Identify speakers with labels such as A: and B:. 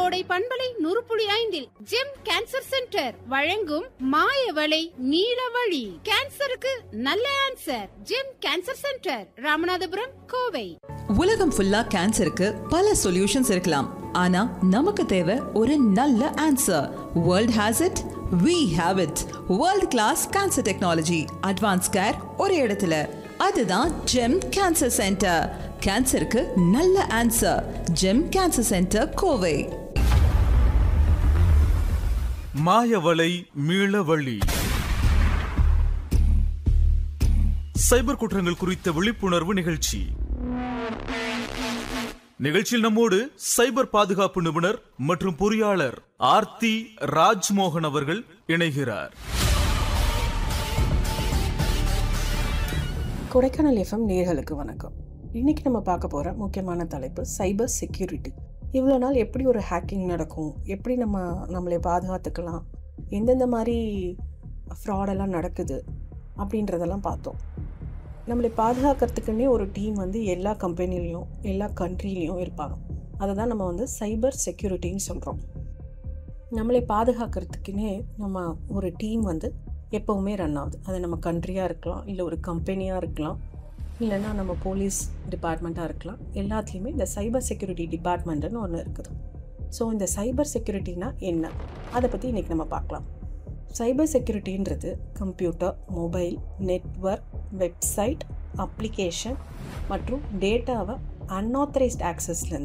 A: கோடை பண்பலை நூறுப்புள்ளி ஐந்தில் ஜெம் கேன்சர் சென்டர் வழங்கும் மாயவளை நீலவழி கேன்சருக்கு நல்ல answer GeM cancer centre Ramanathapuram Kovai
B: உலகம் ஃபுல்லா கேன்சருக்கு பல சொல்யூஷன்ஸ் இருக்கலாம் ஆனா நமக்கு தேவை ஒரு நல்ல answer world has it we have it world class cancer technology advance care ஒரு இடத்துல அதுதான் ஜெம் கேன்சர் சென்டர் கேன்சருக்கு நல்ல answer GeM cancer centre Kovai
C: மாயவலை மீளவழி சைபர் குற்றங்கள் குறித்த விழிப்புணர்வு நிகழ்ச்சி நிகழ்ச்சியில் நம்மோடு சைபர் பாதுகாப்பு நிபுணர் மற்றும் பொறியாளர் ஆர்த்தி ராஜ்மோகன் அவர்கள் இணைகிறார்
D: கொடைக்கானல் எஃப்எம் நேர்களுக்கு வணக்கம் இன்னைக்கு நம்ம பார்க்க போகிற முக்கியமான தலைப்பு சைபர் செக்யூரிட்டி இவ்வளோ நாள் எப்படி ஒரு ஹேக்கிங் நடக்கும் எப்படி நம்ம நம்மளை பாதுகாத்துக்கலாம் எந்தெந்த மாதிரி ஃப்ராடெல்லாம் நடக்குது அப்படின்றதெல்லாம் பார்த்தோம் நம்மளை பாதுகாக்கிறதுக்குன்னே ஒரு டீம் வந்து எல்லா கம்பெனிலையும் எல்லா கண்ட்ரிலையும் இருப்பாங்க அதை தான் நம்ம வந்து சைபர் செக்யூரிட்டின்னு சொல்கிறோம் நம்மளை பாதுகாக்கிறதுக்குன்னே நம்ம ஒரு டீம் வந்து எப்போவுமே ரன் ஆகுது அது நம்ம கண்ட்ரியாக இருக்கலாம் இல்லை ஒரு கம்பெனியாக இருக்கலாம் இல்லைன்னா நம்ம போலீஸ் டிபார்ட்மெண்ட்டாக இருக்கலாம் எல்லாத்துலேயுமே இந்த சைபர் செக்யூரிட்டி டிபார்ட்மெண்ட்டுன்னு ஒன்று இருக்குது ஸோ இந்த சைபர் செக்யூரிட்டினா என்ன அதை பற்றி இன்றைக்கி நம்ம பார்க்கலாம் சைபர் செக்யூரிட்டின்றது computer mobile network website application மற்றும் டேட்டாவை அன்ஆத்தரைஸ்ட் ஆக்சஸ்லேருந்து